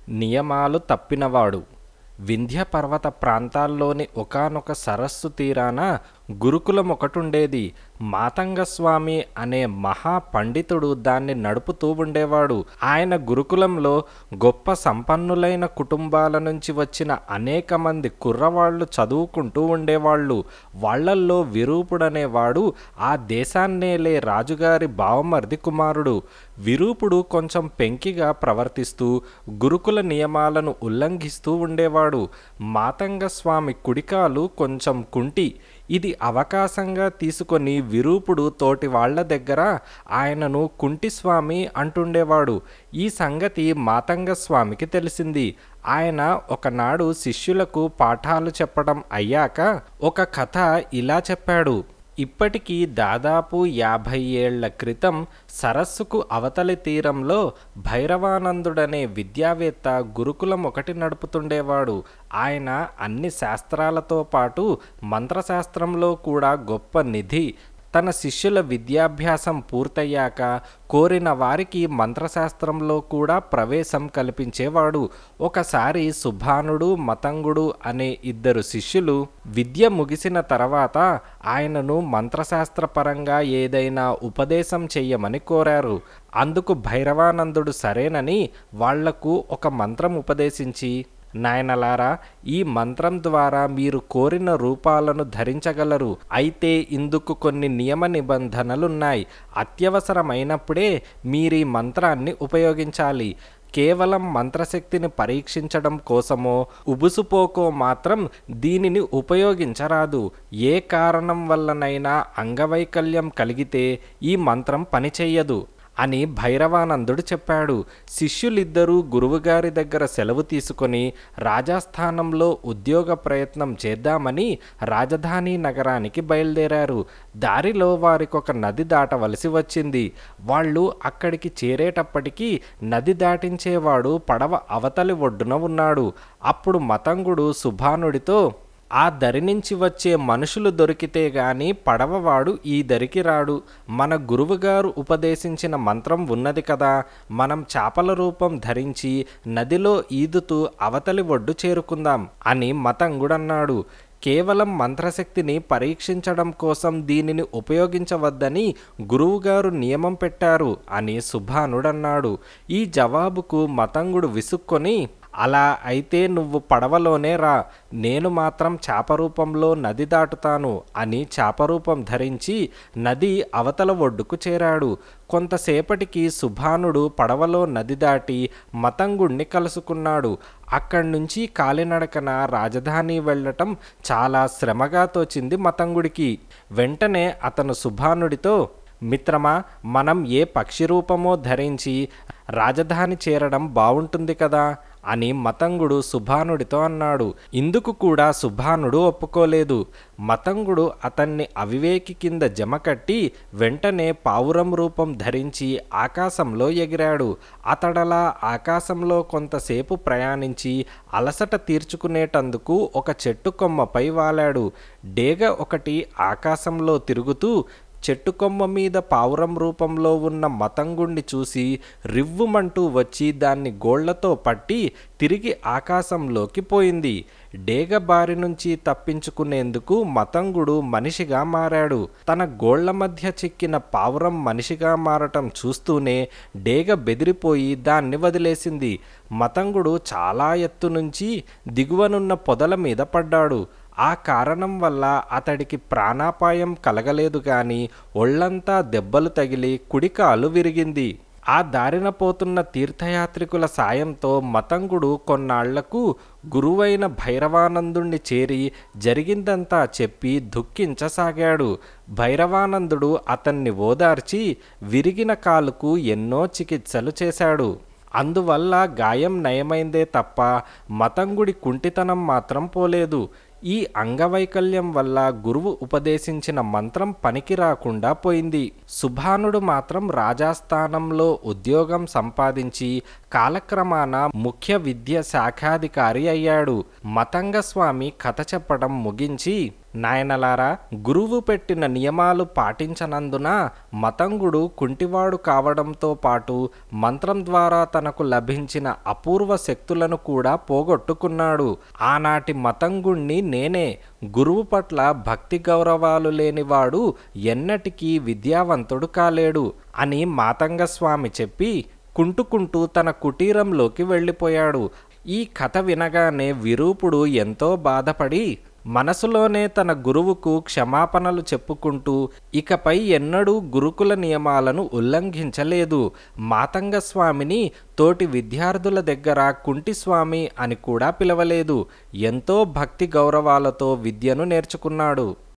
నియమాలు తప్పినవాడు వింధ్య పర్వత ప్రాంతాల్లోని ఒకానొక సరస్సు తీరాన గురుకులం ఒకటుండేది మాతంగస్వామి అనే మహా పండితుడు దాన్ని నడుపుతూ ఉండేవాడు ఆయన గురుకులంలో గొప్ప సంపన్నులైన కుటుంబాల నుంచి వచ్చిన అనేక మంది కుర్రవాళ్ళు చదువుకుంటూ ఉండేవాళ్ళు వాళ్ళల్లో విరూపుడనేవాడు ఆ దేశాన్నేలే రాజుగారి బావమర్ది కుమారుడు విరూపుడు కొంచెం పెంకిగా ప్రవర్తిస్తూ గురుకుల నియమాలను ఉల్లంఘిస్తూ ఉండేవాడు మాతంగ స్వామి కుడికాలు కొంచెం కుంటి ఇది అవకాశంగా తీసుకొని విరూపుడు తోటి వాళ్ళ దగ్గర ఆయనను కుంటిస్వామి అంటుండేవాడు ఈ సంగతి మాతంగ స్వామికి తెలిసింది ఆయన ఒకనాడు శిష్యులకు పాఠాలు చెప్పడం అయ్యాక ఒక కథ ఇలా చెప్పాడు ఇప్పటికీ దాదాపు యాభై ఏళ్ల క్రితం సరస్సుకు అవతలి తీరంలో భైరవానందుడనే విద్యావేత్త గురుకులం ఒకటి నడుపుతుండేవాడు ఆయన అన్ని శాస్త్రాలతో పాటు మంత్రశాస్త్రంలో కూడా గొప్ప నిధి తన శిష్యుల విద్యాభ్యాసం పూర్తయ్యాక కోరిన వారికి మంత్రశాస్త్రంలో కూడా ప్రవేశం కల్పించేవాడు ఒకసారి సుభానుడు మతంగుడు అనే ఇద్దరు శిష్యులు విద్య ముగిసిన తర్వాత ఆయనను మంత్రశాస్త్రపరంగా ఏదైనా ఉపదేశం చెయ్యమని కోరారు అందుకు భైరవానందుడు సరేనని వాళ్లకు ఒక మంత్రం ఉపదేశించి నాయనలారా ఈ మంత్రం ద్వారా మీరు కోరిన రూపాలను ధరించగలరు అయితే ఇందుకు కొన్ని నియమ నిబంధనలున్నాయి అత్యవసరమైనప్పుడే మీరీ మంత్రాన్ని ఉపయోగించాలి కేవలం మంత్రశక్తిని పరీక్షించడం కోసమో ఉబుసుపోకో మాత్రం దీనిని ఉపయోగించరాదు ఏ కారణం వల్లనైనా అంగవైకల్యం కలిగితే ఈ మంత్రం పనిచెయ్యదు అని భైరవానందుడు చెప్పాడు శిష్యులిద్దరూ గురువుగారి దగ్గర సెలవు తీసుకొని రాజస్థానంలో ఉద్యోగ ప్రయత్నం చేద్దామని రాజధాని నగరానికి బయలుదేరారు దారిలో వారికొక నది దాటవలసి వచ్చింది వాళ్ళు అక్కడికి చేరేటప్పటికీ నది దాటించేవాడు పడవ అవతలి ఒడ్డున ఉన్నాడు అప్పుడు మతంగుడు సుభానుడితో ఆ దరి నుంచి వచ్చే మనుషులు దొరికితే గాని పడవవాడు ఈ దరికి రాడు మన గురువుగారు ఉపదేశించిన మంత్రం ఉన్నది కదా మనం చేపల రూపం ధరించి నదిలో ఈదుతూ అవతలి ఒడ్డు చేరుకుందాం అని మతంగుడన్నాడు కేవలం మంత్రశక్తిని పరీక్షించడం కోసం దీనిని ఉపయోగించవద్దని గురువుగారు నియమం పెట్టారు అని సుభానుడన్నాడు ఈ జవాబుకు మతంగుడు విసుక్కొని అలా అయితే నువ్వు పడవలోనే రా నేను మాత్రం చేపరూపంలో నది దాటుతాను అని చేపరూపం ధరించి నది అవతల ఒడ్డుకు చేరాడు కొంతసేపటికి సుభానుడు పడవలో నది దాటి మతంగుణ్ణి కలుసుకున్నాడు అక్కడి నుంచి కాలినడకన రాజధాని వెళ్ళటం చాలా శ్రమగా తోచింది మతంగుడికి వెంటనే అతను సుభానుడితో మిత్రమా మనం ఏ పక్షి రూపమో ధరించి రాజధాని చేరడం బావుంటుంది కదా అని మతంగుడు సుభానుడితో అన్నాడు ఇందుకు కూడా సుభానుడు ఒప్పుకోలేదు మతంగుడు అతన్ని అవివేకి కింద జమకట్టి వెంటనే పావురం రూపం ధరించి ఆకాశంలో ఎగిరాడు అతడలా ఆకాశంలో కొంతసేపు ప్రయాణించి అలసట తీర్చుకునేటందుకు ఒక చెట్టు కొమ్మపై వాలాడు డేగ ఒకటి ఆకాశంలో తిరుగుతూ చెట్టు కొమ్మ మీద పావురం రూపంలో ఉన్న మతంగుణ్ణి చూసి రివ్వుమంటూ వచ్చి దాన్ని గోళ్లతో పట్టి తిరిగి ఆకాశంలోకి పోయింది డేగ బారి నుంచి తప్పించుకునేందుకు మతంగుడు మనిషిగా మారాడు తన గోళ్ల మధ్య చిక్కిన పావురం మనిషిగా మారటం చూస్తూనే డేగ బెదిరిపోయి దాన్ని వదిలేసింది మతంగుడు చాలా ఎత్తు నుంచి దిగువనున్న పొదల మీద పడ్డాడు ఆ కారణం వల్ల అతడికి ప్రాణాపాయం కలగలేదు గాని ఒళ్ళంతా దెబ్బలు తగిలి కుడికాలు విరిగింది ఆ దారిన పోతున్న తీర్థయాత్రికుల సాయంతో మతంగుడు కొన్నాళ్లకు గురువైన భైరవానందుణ్ణి చేరి జరిగిందంతా చెప్పి దుఃఖించసాగాడు భైరవానందుడు అతన్ని ఓదార్చి విరిగిన కాలుకు ఎన్నో చికిత్సలు చేశాడు అందువల్ల గాయం నయమైందే తప్ప మతంగుడి కుంటితనం మాత్రం పోలేదు ఈ అంగవైకల్యం వల్ల గురువు ఉపదేశించిన మంత్రం పనికి రాకుండా పోయింది సుభానుడు మాత్రం రాజాస్థానంలో ఉద్యోగం సంపాదించి కాలక్రమాన ముఖ్య విద్య శాఖాధికారి అయ్యాడు మతంగ స్వామి కథ చెప్పడం ముగించి నాయనలారా గురువు పెట్టిన నియమాలు పాటించనందున మతంగుడు కుంటివాడు కావడంతో పాటు మంత్రం ద్వారా తనకు లభించిన అపూర్వ శక్తులను కూడా పోగొట్టుకున్నాడు ఆనాటి మతంగుణ్ణి నేనే గురువు పట్ల భక్తి గౌరవాలు లేనివాడు ఎన్నటికీ విద్యావంతుడు కాలేడు అని మాతంగస్వామి చెప్పి కుంటుకుంటూ తన కుటీరంలోకి వెళ్ళిపోయాడు ఈ కథ వినగానే విరూపుడు ఎంతో బాధపడి మనసులోనే తన గురువుకు క్షమాపణలు చెప్పుకుంటూ ఇకపై ఎన్నడూ గురుకుల నియమాలను ఉల్లంఘించలేదు మాతంగ స్వామిని తోటి విద్యార్థుల దగ్గర కుంటిస్వామి అని కూడా పిలవలేదు ఎంతో భక్తి గౌరవాలతో విద్యను నేర్చుకున్నాడు